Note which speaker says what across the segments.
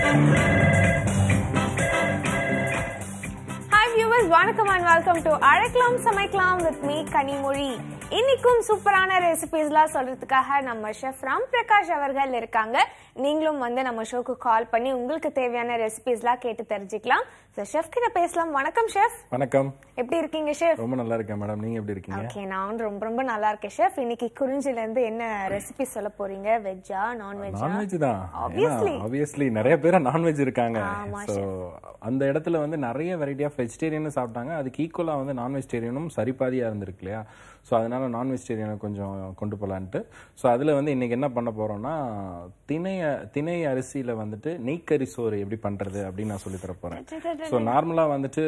Speaker 1: Hi viewers வணக்கம் and welcome to அழைக்கலாம் சமைக்கலாம் வித் மீ கனிமொழி இன்னைக்கும் சூப்பரான ரெசிபிஸ்லாம் சொல்றதுக்காக நம்ம ஷெஃப் ராம் பிரகாஷ் அவர்கள் இருக்காங்க நீங்களும் வந்து நம்ம ஷோக்கு கால் பண்ணி உங்களுக்கு தேவையான ரெசிபிஸ்லாம் கேட்டு தெரிஞ்சுக்கலாம் ஸோ ஷெஃப் கிட்ட பேசலாம் வணக்கம் ஷெஃப்
Speaker 2: வணக்கம்
Speaker 1: எப்படி இருக்கீங்க ஷெஃப்
Speaker 2: ரொம்ப நல்லா இருக்கேன் மேடம் நீங்க எப்படி இருக்கீங்க
Speaker 1: ஓகே நான் ரொம்ப ரொம்ப நல்லா இருக்கேன் ஷெஃப் இன்னைக்கு குறிஞ்சில இருந்து என்ன ரெசிபி சொல்ல போறீங்க வெஜ்ஜா நான்வெஜ்ஜா
Speaker 2: நான்வெஜ் தான்
Speaker 1: Obviously.
Speaker 2: ஆப்வியஸ்லி நிறைய பேர் நான்வெஜ் இருக்காங்க
Speaker 1: ஆமா,
Speaker 2: ஸோ அந்த இடத்துல வந்து நிறைய வெரைட்டி ஆஃப் வெஜிடேரியனும் சாப்பிட்டாங்க அதுக்கு ஈக்குவலாக வந்து நான் வெஜிடேரியனும் சரிபாதியாக இருந்திருக்கு இல்லையா ஸோ அதனால நான் வெஜிடேரியனை கொஞ்சம் கொண்டு போகலான்ட்டு ஸோ அதில் வந்து இன்னைக்கு என்ன பண்ண போறோம்னா திணை திணை அரிசியில் வந்துட்டு நெய்க்கறி சோறு எப்படி பண்ணுறது அப்படின்னு நான் சொல்லி தர போகிறேன் ஸோ நார்மலாக வந்துட்டு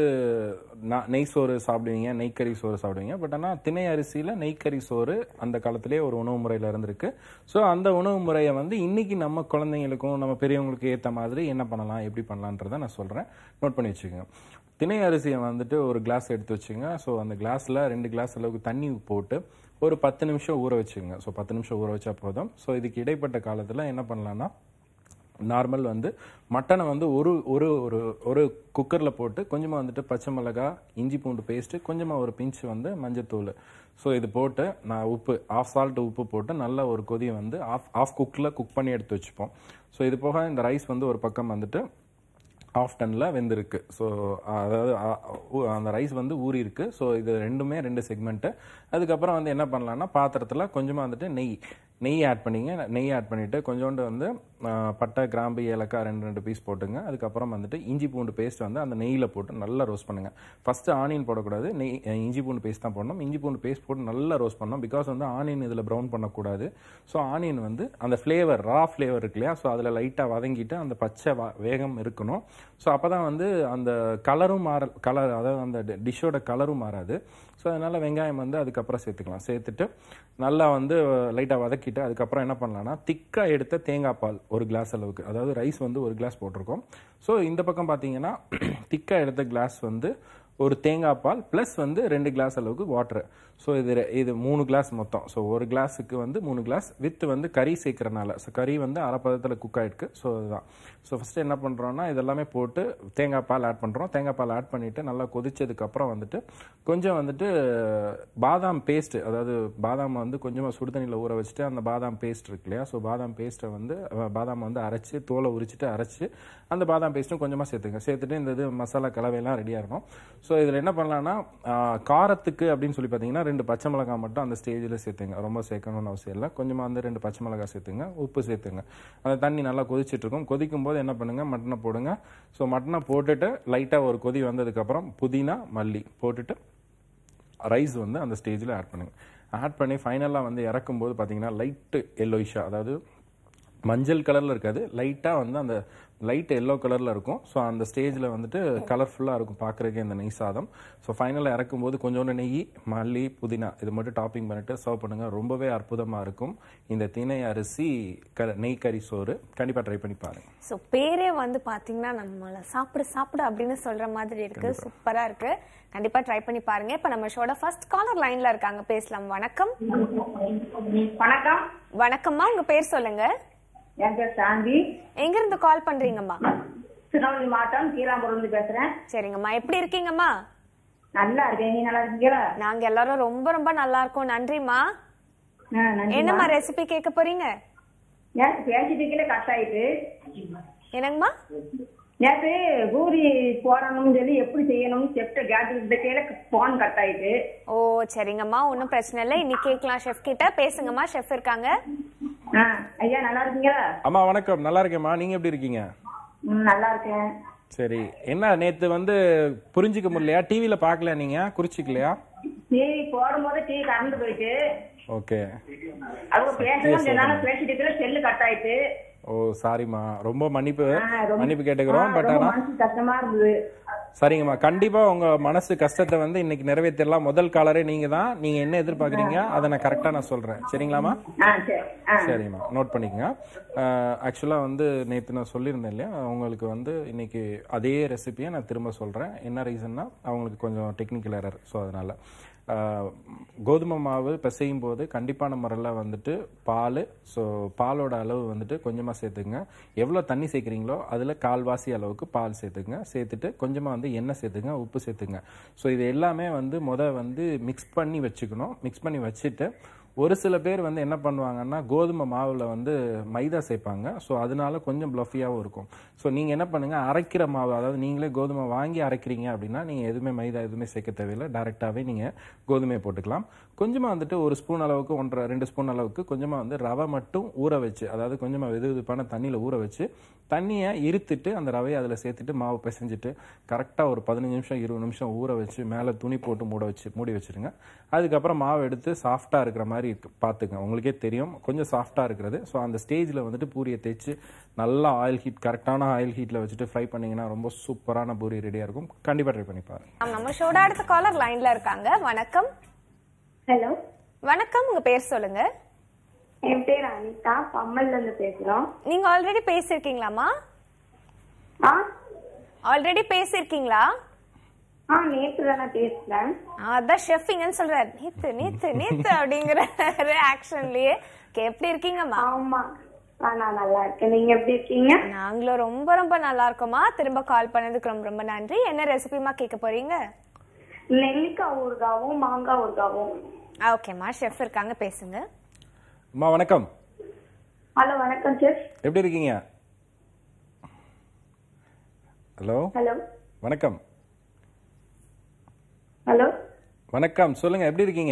Speaker 2: நான் நெய் சோறு சாப்பிடுவீங்க நெய்க்கறி சோறு சாப்பிடுவீங்க பட் ஆனால் திணை அரிசியில் நெய்க்கறி சோறு அந்த காலத்திலே ஒரு உணவு முறையில் இருந்திருக்கு ஸோ அந்த உணவு முறையை வந்து இன்னைக்கு நம்ம குழந்தைங்களுக்கும் நம்ம பெரியவங்களுக்கு ஏற்ற மாதிரி என்ன பண்ணலாம் எப்படி பண்ணலான்றதை நான் சொல்கிறேன் நோட் பண்ணி வச்சுக்கோங்க திணை அரிசியை வந்துட்டு ஒரு கிளாஸ் எடுத்து வச்சுங்க ஸோ அந்த கிளாஸில் ரெண்டு கிளாஸ் அளவுக்கு தண்ணி போட்டு ஒரு பத்து நிமிஷம் ஊற வச்சுங்க ஸோ பத்து நிமிஷம் ஊற வச்சா போதும் ஸோ இதுக்கு இடைப்பட்ட காலத்தில் என்ன பண்ணலாம்னா நார்மல் வந்து மட்டனை வந்து ஒரு ஒரு ஒரு ஒரு குக்கரில் போட்டு கொஞ்சமாக வந்துட்டு பச்சை மிளகா இஞ்சி பூண்டு பேஸ்ட்டு கொஞ்சமாக ஒரு பிஞ்ச் வந்து மஞ்சத்தூள் ஸோ இது போட்டு நான் உப்பு ஆஃப் சால்ட் உப்பு போட்டு நல்லா ஒரு கொதி வந்து ஆஃப் ஆஃப் குக்கில் குக் பண்ணி எடுத்து வச்சுப்போம் ஸோ இது போக இந்த ரைஸ் வந்து ஒரு பக்கம் வந்துட்டு ஆஃப் டன்னில் வெந்திருக்கு ஸோ அதாவது அ- ஊ- அந்த ரைஸ் வந்து ஊறி இருக்கு ஸோ இது ரெண்டுமே ரெண்டு செக்மெண்ட்டு அதுக்கப்புறம் வந்து என்ன பண்ணலாம்னா பாத்திரத்தில் கொஞ்சமாக வந்துட்டு நெய் நெய் ஆட் பண்ணிங்க நெய் ஆட் பண்ணிவிட்டு கொஞ்சோண்டு வந்து ஆ, பட்டை கிராம்பு ஏலக்காய் ரெண்டு ரெண்டு பீஸ் போட்டுங்க அதுக்கப்புறம் வந்துட்டு இஞ்சி பூண்டு பேஸ்ட் வந்து அந்த நெய்யில் போட்டு நல்லா ரோஸ்ட் பண்ணுங்க ஃபர்ஸ்ட் ஆனியன் போடக்கூடாது நெய் அஹ், இஞ்சி பூண்டு பேஸ்ட் தான் போடணும் இஞ்சி பூண்டு பேஸ்ட் போட்டு நல்லா ரோஸ்ட் பண்ணணும் பிகாஸ் வந்து ஆனியன் இதில் ப்ரௌன் பண்ணக்கூடாது ஸோ ஆனியன் வந்து அந்த ஃப்ளேவர் ரா ஃப்ளேவர் இருக்கு இல்லையா ஸோ அதில் லைட்டாக வதங்கிட்டு அந்த பச்சை வா- வேகம் இருக்கணும் ஸோ அப்போ தான் வந்து அந்த கலரும் மாற கலர் அதாவது அந்த டிஷ்ஷோட கலரும் மாறாது ஸோ அதனால் வெங்காயம் வந்து அதுக்கப்புறம் சேர்த்துக்கலாம் சேர்த்துட்டு நல்லா வந்து லைட்டாக வதக்கிட்டு அதுக்கப்புறம் என்ன பண்ணலாம்னா திக்காக எடுத்த தேங்காய் பால் ஒரு கிளாஸ் அளவுக்கு அதாவது ரைஸ் வந்து ஒரு கிளாஸ் போட்டிருக்கோம் ஸோ இந்த பக்கம் பார்த்தீங்கன்னா திக்காக எடுத்த கிளாஸ் வந்து ஒரு தேங்காய் பால் ப்ளஸ் வந்து ரெண்டு கிளாஸ் அளவுக்கு வாட்டர் ஸோ இது ரெ- இது மூணு கிளாஸ் மொத்தம் ஸோ ஒரு கிளாஸுக்கு வந்து மூணு கிளாஸ் வித் வந்து கறி சேர்க்கறனால ஸோ கறி வந்து அரை பதத்தில் குக் ஆகிருக்கு ஸோ இதுதான் ஸோ ஃபஸ்ட்டு என்ன பண்ணுறோன்னா இதெல்லாமே போட்டு தேங்காய் பால் ஆட் பண்ணுறோம் தேங்காய் பால் ஆட் பண்ணிவிட்டு நல்லா கொதிச்சதுக்கப்புறம் வந்துட்டு கொஞ்சம் வந்துட்டு பாதாம் பேஸ்ட்டு அதாவது பாதாம் வந்து கொஞ்சமாக சுடு தண்ணியில் ஊற வச்சுட்டு அந்த பாதாம் பேஸ்ட் இருக்கு இல்லையா ஸோ பாதாம் பேஸ்ட்டை வந்து அஹ், பாதாம் வந்து அரைச்சி தோலை உரிச்சிட்டு அரைச்சி அந்த பாதாம் பேஸ்ட்டும் கொஞ்சமாக சேர்த்துங்க சேர்த்துட்டு இந்த இது மசாலா கலவையெல்லாம் ரெடியாக இருக்கும் ஸோ இதில் என்ன பண்ணலாம்னா ஆஹ், காரத்துக்கு அப்படின்னு சொல்லி பார்த்தீங்கன்னா ரெண்டு பச்சை மிளகாய் மட்டும் அந்த ஸ்டேஜில் சேர்த்துங்க ரொம்ப சேர்க்கணும்னு அவசியம் இல்லை கொஞ்சமாக வந்து ரெண்டு பச்சை மிளகாய் சேர்த்துங்க உப்பு சேர்த்துங்க அந்த தண்ணி நல்லா கொதிச்சிட்டு இருக்கும் கொதிக்கும் போது என்ன பண்ணுங்க மட்டனை போடுங்க ஸோ மட்டனை போட்டுட்டு லைட்டாக ஒரு கொதி வந்ததுக்கப்புறம் புதினா மல்லி போட்டுட்டு ரைஸ் வந்து அந்த ஸ்டேஜில் ஆட் பண்ணுங்க ஆட் பண்ணி ஃபைனலாக வந்து இறக்கும்போது பார்த்தீங்கன்னா லைட்டு எல்லோயிஷா அதாவது மஞ்சள் கலரில் இருக்காது லைட்டாக வந்து அந்த லைட் எல்லோ கலரில் இருக்கும் ஸோ அந்த ஸ்டேஜில் வந்துட்டு கலர்ஃபுல்லாக இருக்கும் பார்க்குறதுக்கே இந்த நெய் சாதம் ஸோ ஃபைனலாக இறக்கும்போது கொஞ்சோண்டு நெய் மல்லி புதினா இது மட்டும் டாப்பிங் பண்ணிட்டு சர்வ் பண்ணுங்கள் ரொம்பவே அற்புதமாக இருக்கும் இந்த திணை அரிசி க நெய் கறி சோறு கண்டிப்பாக ட்ரை பண்ணி பாருங்க
Speaker 1: ஸோ பேரே வந்து பாத்தீங்கன்னா நம்மள சாப்பிடு சாப்பிடு அப்படின்னு சொல்ற மாதிரி இருக்கு சூப்பரா இருக்கு கண்டிப்பா ட்ரை பண்ணி பாருங்க இப்ப நம்ம ஷோட ஃபர்ஸ்ட் காலர் லைன்ல இருக்காங்க பேசலாம் வணக்கம்
Speaker 3: வணக்கம்
Speaker 1: வணக்கம்மா உங்க பேர் சொல்லுங்க
Speaker 3: என் பேர் சாந்தி
Speaker 1: எங்க இருந்து கால் பண்றீங்கம்மா
Speaker 3: திருநெல்வேலி மாவட்டம் கீழாம்பூர்லேருந்து பேசுறேன்
Speaker 1: சரிங்கம்மா எப்படி இருக்கீங்கம்மா
Speaker 3: நல்லா இருக்கேன் நீ நல்லா இருக்கீங்களா
Speaker 1: நாங்க எல்லாரும் ரொம்ப ரொம்ப நல்லா இருக்கோம் நன்றிம்மா
Speaker 3: ஆ, நன்றி.
Speaker 1: என்னம்மா ரெசிபி கேட்க போறீங்க
Speaker 3: நேத்து பேசிட்டு இருக்கல கட் ஆயிட்டு
Speaker 1: என்னங்கம்மா
Speaker 3: நேத்து பூரி போடணும்னு சொல்லி எப்படி செய்யணும்னு செப்ட கேட்டு கீழே போன் கட் ஆயிட்டு
Speaker 1: ஓ சரிங்கம்மா ஒன்றும் பிரச்சனை இல்லை இன்னைக்கு கேட்கலாம் ஷெஃப் கிட்ட பேசுங்கம்மா ஷெஃப் இருக்காங்க
Speaker 3: ஆ, ஐயா நல்லா இருக்கீங்களா
Speaker 2: அம்மா வணக்கம் நல்லா இருக்கேம்மா நீங்கள் எப்படி இருக்கீங்க
Speaker 3: ம், நல்லா இருக்கேன்
Speaker 2: சரி என்ன நேத்து வந்து புரிஞ்சுக்க முடியலையா டிவியில பார்க்கல நீங்க குறிச்சிக்கலையா
Speaker 3: டிவி போடும் போது டிவி கறந்து போயிட்டு
Speaker 2: ஓகே
Speaker 3: அவங்க பேசணும் சொன்னாலும் பேசிட்டு இருக்கல செல்லு கட் ஆயிட்டு
Speaker 2: ஓ சாரிம்மா ரொம்ப மன்னிப்பு
Speaker 3: ஆ, ரொம்ப-
Speaker 2: மன்னிப்பு கேட்டுக்கிறோம்
Speaker 3: ஆ,
Speaker 2: பட்
Speaker 3: ரொம்ப
Speaker 2: ஆனா
Speaker 3: மனசு கஷ்டமா இருந்தது
Speaker 2: சரிங்கம்மா கண்டிப்பா உங்க மனசு கஷ்டத்தை வந்து இன்னைக்கு நிறைவேற்றலாம் முதல் காலரே நீங்க தான் நீங்க என்ன எதிர்பார்க்கறீங்க அதை நான் கரெக்டா நான் சொல்றேன் சரிங்களாம்மா
Speaker 3: ஆ சரி ஆ
Speaker 2: சரிம்மா நோட் பண்ணிக்கங்க ஆக்சுவலாக வந்து நேற்று நான் சொல்லியிருந்தேன் இல்லையா அவங்களுக்கு வந்து இன்னைக்கு அதே ரெசிபியை நான் திரும்ப சொல்கிறேன் என்ன ரீசன்னா அவங்களுக்கு கொஞ்சம் டெக்னிக்கல் எரர் ஸோ அதனால் ஆஹ், கோதுமை மாவு பிசையும் போது கண்டிப்பான முறையில் வந்துட்டு பால் ஸோ பாலோட அளவு வந்துட்டு கொஞ்சமாக சேர்த்துங்க எவ்வளோ தண்ணி சேர்க்குறீங்களோ அதில் கால்வாசி அளவுக்கு பால் சேர்த்துங்க சேர்த்துட்டு கொஞ்சமாக வந்து எண்ணெய் சேர்த்துங்க உப்பு சேர்த்துங்க ஸோ இது எல்லாமே வந்து முத வந்து மிக்ஸ் பண்ணி வச்சுக்கணும் மிக்ஸ் பண்ணி வச்சுட்டு ஒரு சில பேர் வந்து என்ன பண்ணுவாங்கன்னா கோதுமை மாவில் வந்து மைதா சேர்ப்பாங்க ஸோ அதனால கொஞ்சம் ப்ளஃபியாகவும் இருக்கும் ஸோ நீங்கள் என்ன பண்ணுங்க அரைக்கிற மாவு அதாவது நீங்களே கோதுமை வாங்கி அரைக்கிறீங்க அப்படின்னா நீங்கள் எதுவுமே மைதா எதுவுமே சேர்க்க தேவையில்லை டேரெக்டாகவே நீங்கள் கோதுமையை போட்டுக்கலாம் கொஞ்சமாக வந்துட்டு ஒரு ஸ்பூன் அளவுக்கு ஒன்றரை ரெண்டு ஸ்பூன் அளவுக்கு கொஞ்சமாக வந்து ரவை மட்டும் ஊற வச்சு அதாவது கொஞ்சமாக வெது வெதுப்பான தண்ணியில் ஊற வச்சு தண்ணியை இருத்துட்டு அந்த ரவையை அதில் சேர்த்துட்டு மாவு பிசைஞ்சிட்டு கரெக்டாக ஒரு பதினஞ்சு நிமிஷம் இருபது நிமிஷம் ஊற வச்சு மேலே துணி போட்டு மூட வச்சு மூடி வச்சிருங்க அதுக்கப்புறம் மாவு எடுத்து சாஃப்டாக இருக்கிற மாதிரி இருக்கு பார்த்துங்க உங்களுக்கே தெரியும் கொஞ்சம் சாஃப்டாக இருக்கிறது ஸோ அந்த ஸ்டேஜில் வந்துட்டு பூரியை தேய்ச்சி நல்லா ஆயில் ஹீட் கரெக்டான ஆயில் ஹீட்டில் வச்சுட்டு ஃப்ரை பண்ணிங்கன்னா ரொம்ப சூப்பரான பூரி ரெடியாக இருக்கும் கண்டிப்பாக ட்ரை பண்ணி பாருங்க
Speaker 1: நம்ம ஷோட அடுத்த காலர் லைன்ல இருக்காங்க வணக்கம்
Speaker 3: ஹலோ
Speaker 1: வணக்கம் உங்க பேர் சொல்லுங்க
Speaker 3: என் பேர் அனிதா பம்மல்ல இருந்து பேசுறோம்
Speaker 1: நீங்க ஆல்ரெடி பேசிருக்கீங்களாமா
Speaker 3: ஆ
Speaker 1: ஆல்ரெடி பேசிருக்கீங்களா
Speaker 3: ஆ நேற்று தான் நான் பேசுறேன்
Speaker 1: அதான் ஷெஃபிங்கன்னு சொல்றாரு நேத்து நேத்து நேத்து அப்படிங்கிற ஆக்ஷன்லயே எப்படி இருக்கீங்கம்மா
Speaker 3: ஆமா ஆ நான் நல்லா இருக்கேன் நீங்க எப்படி இருக்கீங்க
Speaker 1: நாங்களும் ரொம்ப ரொம்ப நல்லா இருக்கோமா திரும்ப கால் பண்ணதுக்கு ரொம்ப ரொம்ப நன்றி என்ன ரெசிபிமா கேட்க போறீங்க
Speaker 3: நெல்லிக்காய் ஊறுகாவும் மாங்காய் ஊறுகாவும்
Speaker 1: ஓகேம்மா ஷெஃப் இருக்காங்க பேசுங்க
Speaker 2: அம்மா வணக்கம்
Speaker 3: ஹலோ வணக்கம் செஃப்
Speaker 2: எப்படி இருக்கீங்க ஹலோ
Speaker 3: ஹலோ
Speaker 2: வணக்கம்
Speaker 3: ஹலோ
Speaker 2: வணக்கம் சொல்லுங்க எப்படி இருக்கீங்க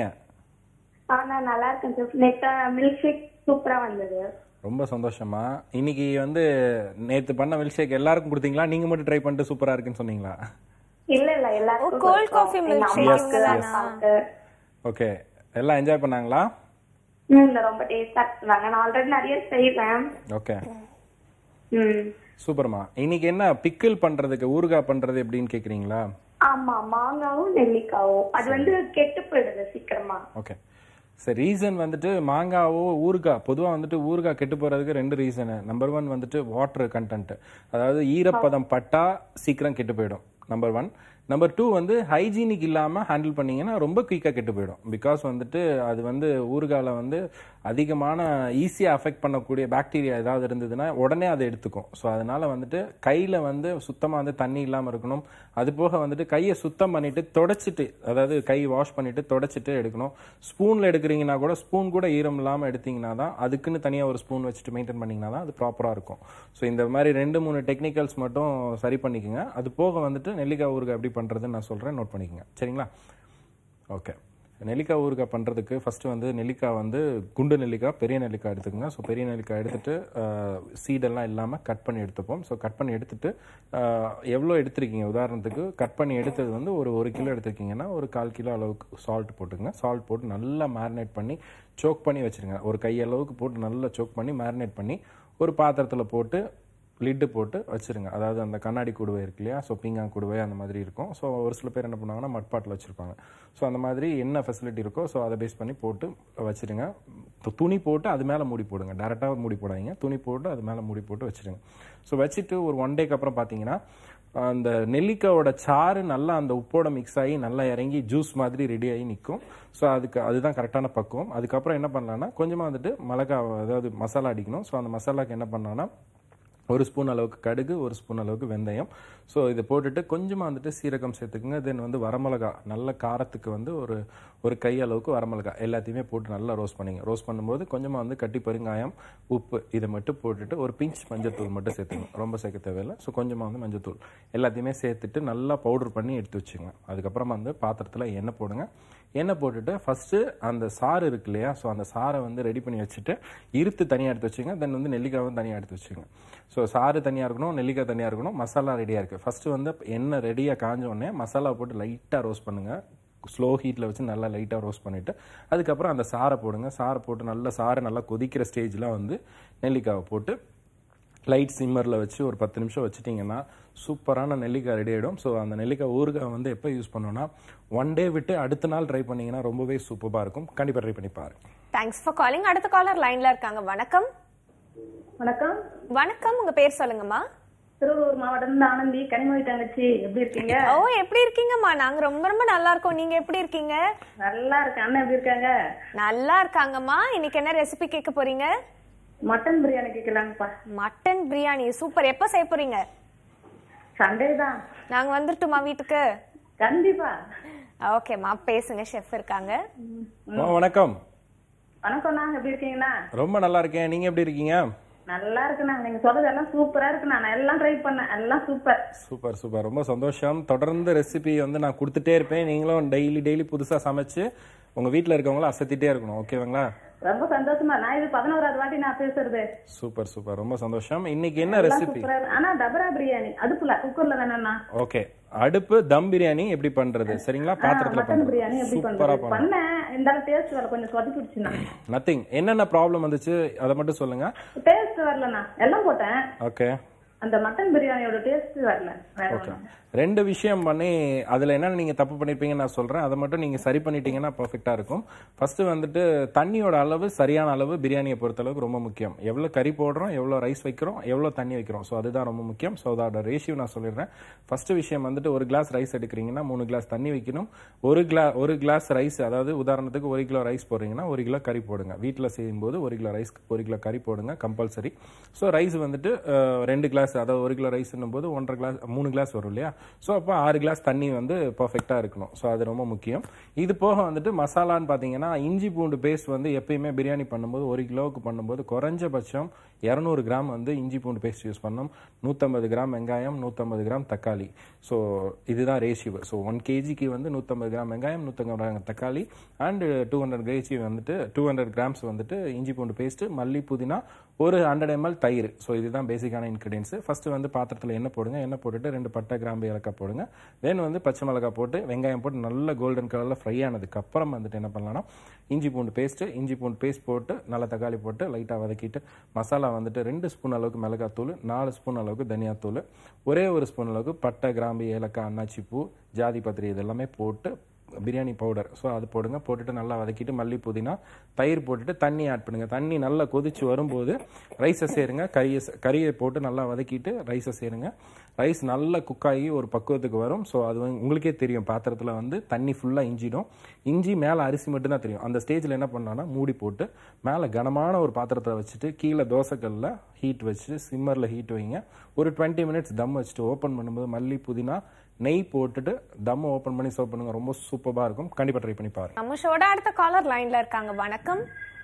Speaker 3: ஆ நான் நல்லா இருக்கேன் செஃப் நேற்று மில்க் ஷேக் சூப்பரா வந்தது
Speaker 2: ரொம்ப சந்தோஷமா இன்னைக்கு வந்து நேத்து பண்ண மில்க் ஷேக் எல்லாருக்கும் கொடுத்தீங்களா நீங்க மட்டும் ட்ரை பண்ணிட்டு சூப்பரா இருக்குன்னு சொன்னீங்களா
Speaker 3: இல்ல இல்ல எல்லாருக்கும்
Speaker 1: cold
Speaker 3: கொடுத்தோம்.
Speaker 1: coffee
Speaker 3: எங்க
Speaker 1: milk shake
Speaker 3: அம்மாக்கு,
Speaker 1: இவங்கதானா?
Speaker 3: அப்பாவுக்கு.
Speaker 2: ஓகே எல்லாம் என்ஜாய் பண்ணாங்களா
Speaker 3: ம், இல்ல ரொம்ப டேஸ்டா இருந்தாங்க நான் ஆல்ரெடி நிறைய செய்வேன்
Speaker 2: ஓகே
Speaker 3: ம்
Speaker 2: சூப்பர்மா இன்னைக்கு என்ன பிக்கிள் பண்றதுக்கு ஊறுகாய் பண்றது எப்படின்னு கேக்குறீங்களா
Speaker 3: ஆமா மாங்காவும் நெல்லிக்காவும் அது வந்து கெட்டு போயிடுது சீக்கிரமா
Speaker 2: ஓகே சரி ரீசன் வந்துட்டு மாங்காவோ ஊறுகாய் பொதுவாக வந்துட்டு ஊறுகாய் கெட்டு போகிறதுக்கு ரெண்டு ரீசனு நம்பர் ஒன் வந்துட்டு வாட்டர் கண்டென்ட் அதாவது ஈரப்பதம் பட்டா சீக்கிரம் கெட்டு போயிடும் நம்பர் ஒன் நம்பர் டூ வந்து ஹைஜீனிக் இல்லாமல் ஹேண்டில் பண்ணீங்கன்னா ரொம்ப குயிக்காக கெட்டு போயிடும் பிகாஸ் வந்துட்டு அது வந்து ஊறுகால வந்து அதிகமான ஈஸியாக அஃபெக்ட் பண்ணக்கூடிய பாக்டீரியா ஏதாவது இருந்ததுன்னா உடனே அதை எடுத்துக்கும் ஸோ அதனால வந்துட்டு கையில் வந்து சுத்தமாக வந்து தண்ணி இல்லாமல் இருக்கணும் அது போக வந்துட்டு கையை சுத்தம் பண்ணிட்டு தொடச்சிட்டு அதாவது கை வாஷ் பண்ணிட்டு தொடச்சிட்டு எடுக்கணும் ஸ்பூனில் எடுக்கிறீங்கன்னா கூட ஸ்பூன் கூட ஈரம் இல்லாமல் எடுத்தீங்கன்னா தான் அதுக்குன்னு தனியாக ஒரு ஸ்பூன் வச்சுட்டு மெயின்டைன் பண்ணிங்கன்னா தான் அது ப்ராப்பராக இருக்கும் ஸோ இந்த மாதிரி ரெண்டு மூணு டெக்னிக்கல்ஸ் மட்டும் சரி பண்ணிக்கோங்க அது போக வந்துட்டு நெல்லிக்காய் ஊறுகாய் எப்படி பண்ணுறதுன்னு நான் சொல்கிறேன் நோட் பண்ணிக்கோங்க சரிங்களா ஓகே நெல்லிக்காய் ஊறுகாய் பண்ணுறதுக்கு ஃபஸ்ட்டு வந்து நெல்லிக்காய் வந்து குண்டு நெல்லிக்காய் பெரிய நெல்லிக்காய் எடுத்துக்கோங்க ஸோ பெரிய நெல்லிக்காய் எடுத்துட்டு சீடெல்லாம் இல்லாமல் கட் பண்ணி எடுத்துப்போம் ஸோ கட் பண்ணி எடுத்துட்டு ஆஹ், எவ்வளோ எடுத்திருக்கீங்க உதாரணத்துக்கு கட் பண்ணி எடுத்தது வந்து ஒரு ஒரு கிலோ எடுத்திருக்கீங்கன்னா ஒரு கால் கிலோ அளவுக்கு சால்ட் போட்டுங்க சால்ட் போட்டு நல்லா மேரினேட் பண்ணி சோக் பண்ணி வச்சிருங்க ஒரு கையளவுக்கு போட்டு நல்லா சோக் பண்ணி மேரினேட் பண்ணி ஒரு பாத்திரத்தில் போட்டு லிட்டு போட்டு வச்சிருங்க அதாவது அந்த கண்ணாடி குடுவை இருக்கு இல்லையா ஸோ பீங்கான் குடுவை அந்த மாதிரி இருக்கும் ஸோ ஒரு சில பேர் என்ன பண்ணுவாங்கன்னா மட்பாட்டில் வச்சிருப்பாங்க ஸோ அந்த மாதிரி என்ன ஃபெசிலிட்டி இருக்கோ ஸோ அதை பேஸ் பண்ணி போட்டு வச்சிருங்க து- துணி போட்டு அது மேலே மூடி போடுங்க டேரெக்டாக மூடி போடாதீங்க துணி போட்டு அது மேலே மூடி போட்டு வச்சிருங்க ஸோ வச்சுட்டு ஒரு ஒன் டேக்கு அப்புறம் பார்த்தீங்கன்னா அந்த நெல்லிக்காயோட சாறு நல்லா அந்த உப்போட மிக்ஸ் ஆகி நல்லா இறங்கி ஜூஸ் மாதிரி ரெடி ஆகி நிற்கும் ஸோ அதுக்கு அதுதான் கரெக்டான பக்குவம் அதுக்கப்புறம் என்ன பண்ணலாம்னா கொஞ்சமாக வந்துட்டு மிளகா அதாவது மசாலா அடிக்கணும் ஸோ அந்த மசாலாக்கு என்ன பண்ணலாம்னா ஒரு ஸ்பூன் அளவுக்கு கடுகு ஒரு ஸ்பூன் அளவுக்கு வெந்தயம் ஸோ இதை போட்டுட்டு கொஞ்சமாக வந்துட்டு சீரகம் சேர்த்துக்குங்க தென் வந்து வரமிளகா நல்ல காரத்துக்கு வந்து ஒரு ஒரு கை அளவுக்கு வரமிளகா எல்லாத்தையுமே போட்டு நல்லா ரோஸ்ட் பண்ணிங்க ரோஸ்ட் பண்ணும்போது கொஞ்சமாக வந்து கட்டி பெருங்காயம் உப்பு இதை மட்டும் போட்டுட்டு ஒரு பிஞ்ச் மஞ்சத்தூள் மட்டும் சேர்த்துங்க ரொம்ப சேர்க்க தேவையில்லை ஸோ கொஞ்சமாக வந்து மஞ்சத்தூள் எல்லாத்தையுமே சேர்த்துட்டு நல்லா பவுடர் பண்ணி எடுத்து வச்சுங்க அதுக்கப்புறமா வந்து பாத்திரத்தில் எண்ணெய் போடுங்க எண்ணெய் போட்டுட்டு ஃபஸ்ட்டு அந்த சாறு இருக்கு இல்லையா ஸோ அந்த சாறை வந்து ரெடி பண்ணி வச்சுட்டு இருத்து தனியாக எடுத்து வச்சுங்க தென் வந்து நெல்லிக்காவும் தனியாக எடுத்து வச்சுங்க ஸோ சாறு தனியாக இருக்கணும் நெல்லிக்காய் தனியாக இருக்கணும் மசாலா ரெடியாக இருக்குது ஃபஸ்ட்டு வந்து எண்ணெய் ரெடியாக காஞ்ச உடனே மசாலா போட்டு லைட்டாக ரோஸ்ட் பண்ணுங்கள் ஸ்லோ ஹீட்டில் வச்சு நல்லா லைட்டாக ரோஸ்ட் பண்ணிவிட்டு அதுக்கப்புறம் அந்த சாறை போடுங்க சாறை போட்டு நல்லா சாறை நல்லா கொதிக்கிற ஸ்டேஜில் வந்து நெல்லிக்காவை போட்டு லைட் சிம்மரில் வச்சு ஒரு பத்து நிமிஷம் வச்சுட்டிங்கன்னா சூப்பரான நெல்லிக்காய் ரெடி ஆகிடும் ஸோ அந்த நெல்லிக்காய் ஊறுகாய் வந்து எப்போ யூஸ் பண்ணோன்னா ஒன் டே விட்டு அடுத்த நாள் ட்ரை பண்ணிங்கன்னா ரொம்பவே சூப்பராக இருக்கும் கண்டிப்பாக ட்ரை பண்ணி பாருங்க
Speaker 1: தேங்க்ஸ் ஃபார் காலிங் அடுத்த காலர் லைன்ல இருக்காங்க வணக்கம்
Speaker 3: வணக்கம்
Speaker 1: வணக்கம் உங்க பேர் சொல்லுங்கம்மா
Speaker 3: திருவள்ளூர் மாவட்டம் இருந்து ஆனந்தி கனிமொழி தங்கச்சி எப்படி இருக்கீங்க
Speaker 1: ஓ எப்படி இருக்கீங்கம்மா நாங்க ரொம்ப ரொம்ப நல்லா இருக்கோம் நீங்க எப்படி இருக்கீங்க
Speaker 3: நல்லா இருக்கேன் அண்ணன் எப்படி இருக்காங்க
Speaker 1: நல்லா இருக்காங்கம்மா இன்னைக்கு என்ன ரெசிபி கேட்க போறீங்க
Speaker 3: மட்டன் பிரியாணி கேட்கலாங்கப்பா
Speaker 1: மட்டன் பிரியாணி சூப்பர் எப்ப செய்ய போறீங்க
Speaker 3: சண்டே தான்
Speaker 1: நாங்க வந்துட்டுமா வீட்டுக்கு
Speaker 3: கண்டிப்பா
Speaker 1: ஓகேம்மா பேசுங்க ஷெஃப் இருக்காங்க
Speaker 2: அம்மா, வணக்கம்
Speaker 3: வணக்கம்ண்ணா எப்படி இருக்கீங்கண்ணா
Speaker 2: ரொம்ப நல்லா இருக்கேன் நீங்க எப்படி இருக்கீங்க
Speaker 3: நல்லா இருக்குண்ணா நீங்க சொல்றது எல்லாம் சூப்பரா இருக்குண்ணா நான் எல்லாம் ட்ரை பண்ணேன் எல்லாம் சூப்பர்
Speaker 2: சூப்பர் சூப்பர் ரொம்ப சந்தோஷம் தொடர்ந்து ரெசிபி வந்து நான் கொடுத்துட்டே இருப்பேன் நீங்களும் டெய்லி டெய்லி புதுசா சமைச்சு உங்க வீட்ல இருக்கவங்கள அசத்திட்டே இருக்கணும் ஓகேவாங்களா
Speaker 3: ரொம்ப சந்தோஷமா நான் இது பதினோராவது வாட்டி நான் பேசுறது
Speaker 2: சூப்பர் சூப்பர் ரொம்ப சந்தோஷம் இன்னைக்கு என்ன
Speaker 3: எல்லாம்
Speaker 2: ரெசிபி
Speaker 3: சூப்பரா இருக்கு ஆனா டபரா பிரியாணி அடுப்புல குக்கர்ல வேணும்ண்ணா
Speaker 2: ஓகே அடுப்பு தம் பிரியாணி எப்படி பண்றது சரிங்களா பாத்திரத்துல
Speaker 3: மட்டன்
Speaker 2: பண்றது
Speaker 3: பிரியாணி எப்படி
Speaker 2: சூப்பரா
Speaker 3: பண்றது
Speaker 2: பண்ணலாம்
Speaker 3: பண்ணேன் இந்த டேஸ்ட் வரல கொஞ்சம் சொதப்பிடுச்சுண்ணா
Speaker 2: நத்திங் என்னென்ன ப்ராப்ளம் வந்துச்சு அதை மட்டும் சொல்லுங்க
Speaker 3: டேஸ்ட் வரலண்ணா எல்லாம் போட்டேன்
Speaker 2: ஓகே
Speaker 3: அந்த மட்டன் பிரியாணியோட டேஸ்ட் வரல வேற
Speaker 2: ஓகே
Speaker 3: ஒண்ணும்.
Speaker 2: ரெண்டு விஷயம் பண்ணி அதுல என்னென்ன நீங்க தப்பு பண்ணிருப்பீங்கன்னு நான் சொல்றேன் அதை மட்டும் நீங்க சரி பண்ணிட்டீங்கன்னா பெர்ஃபெக்ட்டா இருக்கும் ஃபர்ஸ்ட் வந்துட்டு தண்ணியோட அளவு சரியான அளவு பிரியாணியை பொறுத்த அளவுக்கு ரொம்ப முக்கியம் எவ்வளவு கறி போடுறோம் எவ்வளவு ரைஸ் வைக்கிறோம் எவ்வளவு தண்ணி வைக்கிறோம் ஸோ அதுதான் ரொம்ப முக்கியம் ஸோ அதோட ரேஷியோ நான் சொல்லிடுறேன் ஃபர்ஸ்ட் விஷயம் வந்துட்டு ஒரு கிளாஸ் ரைஸ் எடுக்கிறீங்கன்னா மூணு கிளாஸ் தண்ணி வைக்கணும் ஒரு கிளா ஒரு கிளாஸ் ரைஸ் அதாவது உதாரணத்துக்கு ஒரு கிலோ ரைஸ் போடுறீங்கன்னா ஒரு கிலோ கறி போடுங்க வீட்டில் செய்யும்போது ஒரு கிலோ ரைஸ் ஒரு கிலோ கறி போடுங்க கம்பல்சரி ஸோ ரைஸ் வந்துட்டு அஹ், ரெண்டு கிளாஸ் அதாவது ஒரு கிலோ ரைஸ்னும் போது ஒன்றரை கிளாஸ் மூணு கிளாஸ் வரும் இல்லையா ஸோ அப்போ ஆறு கிளாஸ் தண்ணி வந்து பர்ஃபெக்டாக இருக்கணும் ஸோ அது ரொம்ப முக்கியம் இது போக வந்துட்டு மசாலான்னு பார்த்தீங்கன்னா இஞ்சி பூண்டு பேஸ்ட் வந்து எப்பயுமே பிரியாணி பண்ணும்போது ஒரு கிலோவுக்கு பண்ணும்போது குறைஞ்சபட்சம் இரநூறு கிராம் வந்து இஞ்சி பூண்டு பேஸ்ட் யூஸ் பண்ணணும் நூற்றம்பது கிராம் வெங்காயம் நூற்றம்பது கிராம் தக்காளி ஸோ இதுதான் ரேஷியோ ஸோ ஒன் கேஜிக்கு வந்து நூற்றம்பது கிராம் வெங்காயம் நூற்றம்பது கிராம் தக்காளி அண்ட் டூ ஹண்ட்ரட் கேஜி வந்துட்டு டூ ஹண்ட்ரட் கிராம்ஸ் வந்துட்டு இஞ்சி பூண்டு பேஸ்ட்டு மல்லி புதினா ஒரு ஹண்ட்ரட் எம்எல் தயிர் ஸோ இதுதான் பேசிக்கான இன்க்ரீடியன்ஸ் ஃபர்ஸ்ட் வந்து பாத்திரத்தில் எண்ணெய் போடுங்க எண்ணெய் போட்டுட்டு ரெண்டு பட்டை கிராம்பு ஏலக்காய் போடுங்க தென் வந்து பச்சை மிளகாய் போட்டு வெங்காயம் போட்டு நல்ல கோல்டன் கலரில் ஃப்ரை ஆனதுக்கு அப்புறம் வந்துட்டு என்ன பண்ணலாம்னா இஞ்சி பூண்டு பேஸ்ட்டு இஞ்சி பூண்டு பேஸ்ட் போட்டு நல்லா தக்காளி போட்டு லைட்டாக வதக்கிட்டு மசாலா வந்துட்டு ரெண்டு ஸ்பூன் அளவுக்கு மிளகாத்தூள் நாலு ஸ்பூன் அளவுக்கு தனியாத்தூள் ஒரே ஒரு ஸ்பூன் அளவுக்கு பட்டை கிராம்பு ஏலக்காய் அன்னாச்சி பூ ஜாதி பத்திரி இதெல்லாமே போட்டு பிரியாணி பவுடர் ஸோ அது போடுங்க போட்டுட்டு நல்லா வதக்கிட்டு மல்லி புதினா தயிர் போட்டுட்டு தண்ணி ஆட் பண்ணுங்க தண்ணி நல்லா கொதிச்சு வரும்போது ரைஸை சேருங்க கறியை சே- கறியை போட்டு நல்லா வதக்கிட்டு ரைஸை சேருங்க ரைஸ் நல்லா குக் ஆகி ஒரு பக்குவத்துக்கு வரும் ஸோ அது வந்து உங்களுக்கே தெரியும் பாத்திரத்தில் வந்து தண்ணி ஃபுல்லாக இஞ்சிடும் இஞ்சி மேலே அரிசி மட்டும்தான் தெரியும் அந்த ஸ்டேஜில் என்ன பண்ணலாம்னா மூடி போட்டு மேலே கனமான ஒரு பாத்திரத்தில் வச்சுட்டு கீழே தோசைக்கல்ல ஹீட் வச்சுட்டு சிம்மரில் ஹீட் வைங்க ஒரு டுவெண்ட்டி மினிட்ஸ் தம் வச்சுட்டு ஓப்பன் பண்ணும்போது மல்லி புதினா நெய் போட்டுட்டு தம் ஓப்பன் பண்ணி சர்வ் பண்ணுங்க ரொம்ப சூப்பராக இருக்கும் கண்டிப்பாக ட்ரை பண்ணி பாருங்க
Speaker 1: நம்ம ஷோட அடுத்த காலர் லைன்ல இருக்காங்க வணக்கம்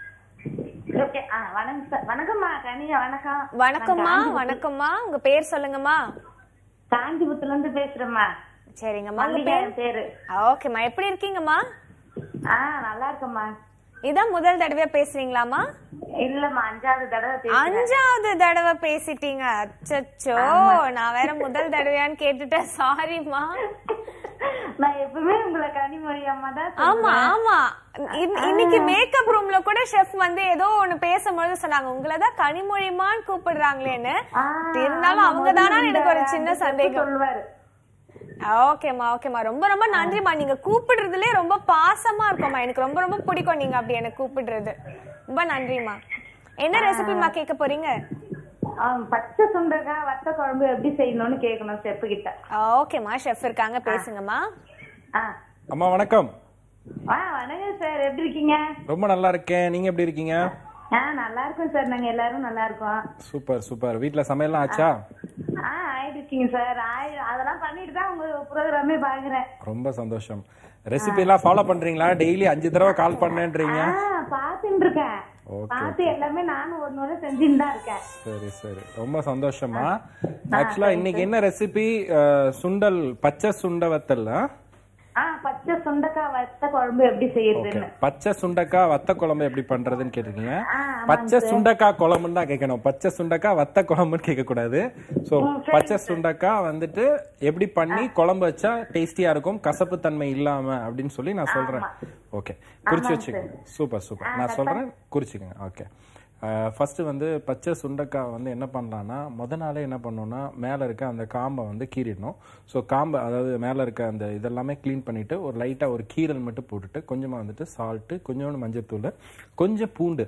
Speaker 3: ஓகே ஆ வணக்கம் சார் வணக்கம்மா கனியா வணக்கம்
Speaker 1: வணக்கம்மா வணக்கம்மா உங்க பேர் சொல்லுங்கம்மா
Speaker 3: காஞ்சிபுரத்துல இருந்து பேசுறேம்மா
Speaker 1: சரிங்கம்மா உங்க
Speaker 3: மல்லிகா
Speaker 1: பேர்
Speaker 3: என் பேரு
Speaker 1: ஓகேம்மா எப்படி இருக்கீங்கம்மா
Speaker 3: ஆ நல்லா இருக்கம்மா
Speaker 1: இதான் முதல் தடவையா பேசுறீங்களாமா
Speaker 3: இல்லம்மா அஞ்சாவது தடவை பேசுறேன்
Speaker 1: அஞ்சாவது தடவை பேசிட்டீங்க அச்சச்சோ நான் வேற முதல் தடவையான்னு கேட்டுட்டேன் சாரிம்மா
Speaker 3: நான் எப்பவுமே உங்களை கனிமொழி அம்மா தான்
Speaker 1: ஆமா ஆமா இன்- இன்னைக்கு மேக்கப் ரூம்ல கூட ஷெஃப் வந்து ஏதோ ஒண்ணு பேசும்போது சொன்னாங்க உங்களை தான் கனிமொழிமான்னு கூப்பிடுறாங்களேன்னு இருந்தாலும் அவங்க தானான்னு எனக்கு ஒரு சின்ன சந்தேகம்
Speaker 3: சொல்லுவாரு
Speaker 1: ஓகேம்மா ஓகேம்மா ரொம்ப ரொம்ப நன்றிம்மா நீங்க கூப்பிடுறதுலே ரொம்ப பாசமா இருக்கோம்மா எனக்கு ரொம்ப ரொம்ப பிடிக்கும் நீங்க அப்படி எனக்கு கூப்பிடுறது ரொம்ப நன்றிம்மா என்ன ரெசிபிமா கேட்க போறீங்க
Speaker 3: ஆ, பச்சை சுண்டக்காய் வத்த குழம்பு எப்படி செய்யணும்னு கேட்கணும் ஸ்டெப்பு கிட்ட
Speaker 1: ஓகேம்மா ஷெஃப் இருக்காங்க பேசுங்கம்மா
Speaker 3: ஆ
Speaker 2: அம்மா வணக்கம்
Speaker 3: ஆ வணக்கம் சார் எப்படி இருக்கீங்க
Speaker 2: ரொம்ப நல்லா இருக்கேன் நீங்க எப்படி இருக்கீங்க
Speaker 3: ஆ நல்லா இருக்கோம் சார் நாங்க எல்லாரும் நல்லா இருக்கோம்
Speaker 2: சூப்பர் சூப்பர் வீட்ல சமையல்லாம் ஆச்சா
Speaker 3: ஆ ஆயிட்டு இருக்கீங்க சார் ஆயி அதெல்லாம் பண்ணிட்டு தான் உங்க ப்ரோக்ராமே பாக்குறேன்
Speaker 2: ரொம்ப சந்தோஷம் ரெசிபி எல்லாம் ஃபாலோ பண்றீங்களா டெய்லி அஞ்சு தடவை கால் பண்ணேன்றீங்க
Speaker 3: ஆ பாத்துட்டு இருக்கேன்
Speaker 2: Okay,
Speaker 3: பார்த்து எல்லாமே நானும் ஒரு முறை செஞ்சுட்டு தான் இருக்கேன்
Speaker 2: சரி சரி ரொம்ப சந்தோஷமா ஆக்சுவலா இன்னைக்கு என்ன ரெசிபி சுண்டல் பச்சை சுண்ட வத்தல்
Speaker 3: ஆ பச்சை சுண்டக்காய் வத்த குழம்பு எப்படி
Speaker 2: ஓகே
Speaker 3: செய்யறதுன்னு
Speaker 2: பச்சை சுண்டக்காய் வத்த குழம்பு எப்படி பண்றதுன்னு கேட்டிருக்கீங்க
Speaker 3: ஆ,
Speaker 2: பச்சை சுண்டக்காய் குழம்புன்னு தான் கேட்கணும் பச்சை சுண்டக்காய் வத்த குழம்புன்னு கேட்க கூடாது சோ பச்சை சுண்டக்காய் வந்துட்டு எப்படி பண்ணி குழம்பு வச்சா டேஸ்டியா இருக்கும் கசப்பு தன்மை இல்லாம அப்படின்னு சொல்லி நான் சொல்றேன் ஓகே குறிச்சு வச்சுக்கோங்க சூப்பர் சூப்பர் நான் சொல்றேன் குறிச்சுக்கோங்க ஓகே ஃபர்ஸ்ட் வந்து பச்சை சுண்டைக்காய் வந்து என்ன பண்ணலாம்னா முத நாளே என்ன பண்ணோம்னா மேலே இருக்க அந்த காம்பை வந்து கீறிடணும் ஸோ காம்பை அதாவது மேலே இருக்க அந்த இதெல்லாமே க்ளீன் பண்ணிட்டு ஒரு லைட்டாக ஒரு கீரல் மட்டும் போட்டுட்டு கொஞ்சமாக வந்துட்டு சால்ட்டு கொஞ்சோண்டு மஞ்சத்தூள் கொஞ்சம் பூண்டு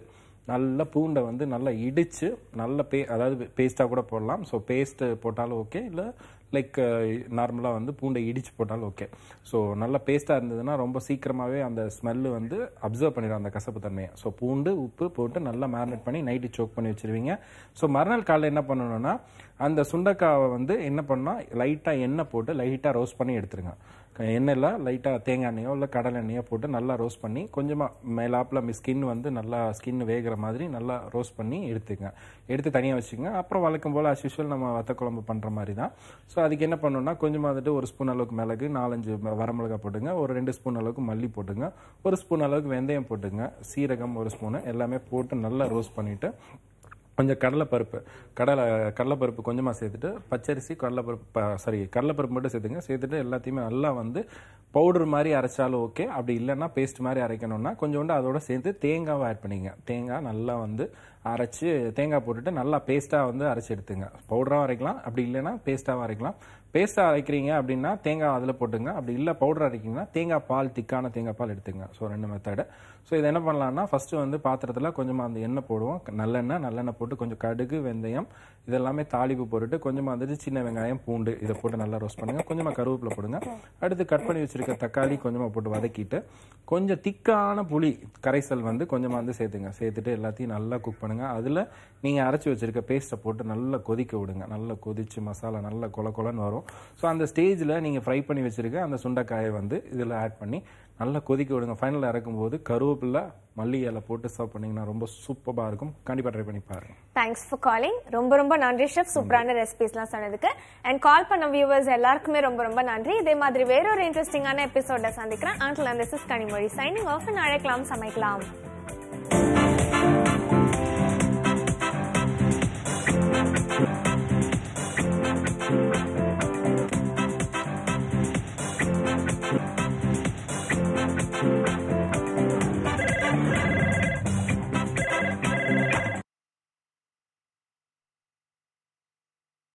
Speaker 2: நல்ல பூண்டை வந்து நல்லா இடிச்சு நல்ல பே அதாவது பேஸ்ட்டாக கூட போடலாம் ஸோ பேஸ்ட்டு போட்டாலும் ஓகே இல்லை லைக் நார்மலாக வந்து பூண்டை இடிச்சு போட்டாலும் ஓகே ஸோ நல்ல பேஸ்ட்டாக இருந்ததுன்னா ரொம்ப சீக்கிரமாகவே அந்த ஸ்மெல்லு வந்து அப்சர்வ் பண்ணிடும் அந்த கசப்பு தன்மையை ஸோ பூண்டு உப்பு போட்டு நல்லா மேரினேட் பண்ணி நைட்டு சோக் பண்ணி வச்சிருவீங்க ஸோ மறுநாள் காலையில் என்ன பண்ணணும்னா அந்த சுண்டைக்காவை வந்து என்ன பண்ணால் லைட்டாக எண்ணெய் போட்டு லைட்டாக ரோஸ்ட் பண்ணி எடுத்துருங்க எண்ணெயில் லைட்டாக தேங்காய் எண்ணெயோ இல்லை கடலை எண்ணெயோ போட்டு நல்லா ரோஸ்ட் பண்ணி கொஞ்சமாக மேலாப்பில் ஸ்கின் வந்து நல்லா ஸ்கின் வேகிற மாதிரி நல்லா ரோஸ்ட் பண்ணி எடுத்துங்க எடுத்து தனியாக வச்சுக்கோங்க அப்புறம் வழக்கம் போல் as usual நம்ம வத்த குழம்பு பண்ணுற மாதிரி தான் ஸோ அதுக்கு என்ன பண்ணணும்னா கொஞ்சமாக வந்துட்டு ஒரு ஸ்பூன் அளவுக்கு மிளகு நாலஞ்சு ம- வரமிளகா போட்டுங்க ஒரு ரெண்டு ஸ்பூன் அளவுக்கு மல்லி போட்டுங்க ஒரு ஸ்பூன் அளவுக்கு வெந்தயம் போட்டுங்க சீரகம் ஒரு ஸ்பூனு எல்லாமே போட்டு நல்லா ரோஸ்ட் பண்ணிவிட்டு கொஞ்சம் கடலைப்பருப்பு கடலை கடலைப்பருப்பு கொஞ்சமாக சேர்த்துட்டு பச்சரிசி கடலைப்பருப்பு சாரி கடலைப்பருப்பு மட்டும் சேர்த்துங்க சேர்த்துட்டு எல்லாத்தையுமே நல்லா வந்து பவுடர் மாதிரி அரைச்சாலும் ஓகே அப்படி இல்லைன்னா பேஸ்ட் மாதிரி அரைக்கணும்னா கொஞ்சோண்டு அதோட சேர்த்து தேங்காவை ஆட் பண்ணிங்க தேங்காய் நல்லா வந்து அரைச்சு தேங்காய் போட்டுட்டு நல்லா பேஸ்ட்டாக வந்து அரைச்சி எடுத்துங்க பவுடராகவும் அரைக்கலாம் அப்படி இல்லைன்னா பேஸ்ட்டாகவும் அரைக்கலாம் பேஸ்ட்டாக அரைக்கிறீங்க அப்படின்னா தேங்காய் அதில் போட்டுங்க அப்படி இல்லை பவுடர் அரைக்கிங்கன்னா தேங்காய் பால் திக்கான தேங்காய் பால் எடுத்துங்க ஸோ ரெண்டு மெத்தடு ஸோ இதை என்ன பண்ணலாம்னா ஃபஸ்ட்டு வந்து பாத்திரத்தில் கொஞ்சமாக அந்த எண்ணெய் போடுவோம் நல்லெண்ணெய் நல்லெண்ணெய் போட்டு கொஞ்சம் கடுகு வெந்தயம் இதெல்லாமே தாளிப்பு போட்டுட்டு கொஞ்சமாக வந்துட்டு சின்ன வெங்காயம் பூண்டு இதை போட்டு நல்லா ரோஸ்ட் பண்ணுங்க கொஞ்சமாக கருவேப்பிலை போடுங்க அடுத்து கட் பண்ணி வச்சிருக்க தக்காளி கொஞ்சமாக போட்டு வதக்கிட்டு கொஞ்சம் திக்கான புளி கரைசல் வந்து கொஞ்சமாக வந்து சேர்த்துங்க சேர்த்துட்டு எல்லாத்தையும் நல்லா குக் பண்ணுங்க அதில் நீங்கள் அரைச்சி வச்சிருக்க பேஸ்ட்டை போட்டு நல்லா கொதிக்க விடுங்க நல்லா கொதிச்சு மசாலா நல்லா கொல கொலன்னு வரும் ஸோ அந்த ஸ்டேஜில் நீங்கள் ஃப்ரை பண்ணி வச்சிருக்க அந்த சுண்டைக்காயை வந்து இதில் ஆட் பண்ணி நல்லா கொதிக்க விடுங்க ஃபைனலில் இறக்கும்போது கருவேப்பிலை மல்லி இலை போட்டு சர்வ் பண்ணிங்கன்னா ரொம்ப சூப்பராக இருக்கும் கண்டிப்பாக ட்ரை பண்ணி பாருங்க
Speaker 1: தேங்க்ஸ் ஃபார் காலிங் ரொம்ப ரொம்ப நன்றி ஷெஃப் சூப்பரான ரெசிபிஸ்லாம் சொன்னதுக்கு அண்ட் கால் பண்ண வியூவர்ஸ் எல்லாருக்குமே ரொம்ப ரொம்ப நன்றி இதே மாதிரி வேறொரு இன்ட்ரெஸ்டிங்கான எபிசோட சந்திக்கிறேன் ஆண்டில் this is Kanimozhi signing off அழைக்கலாம் சமைக்கலாம்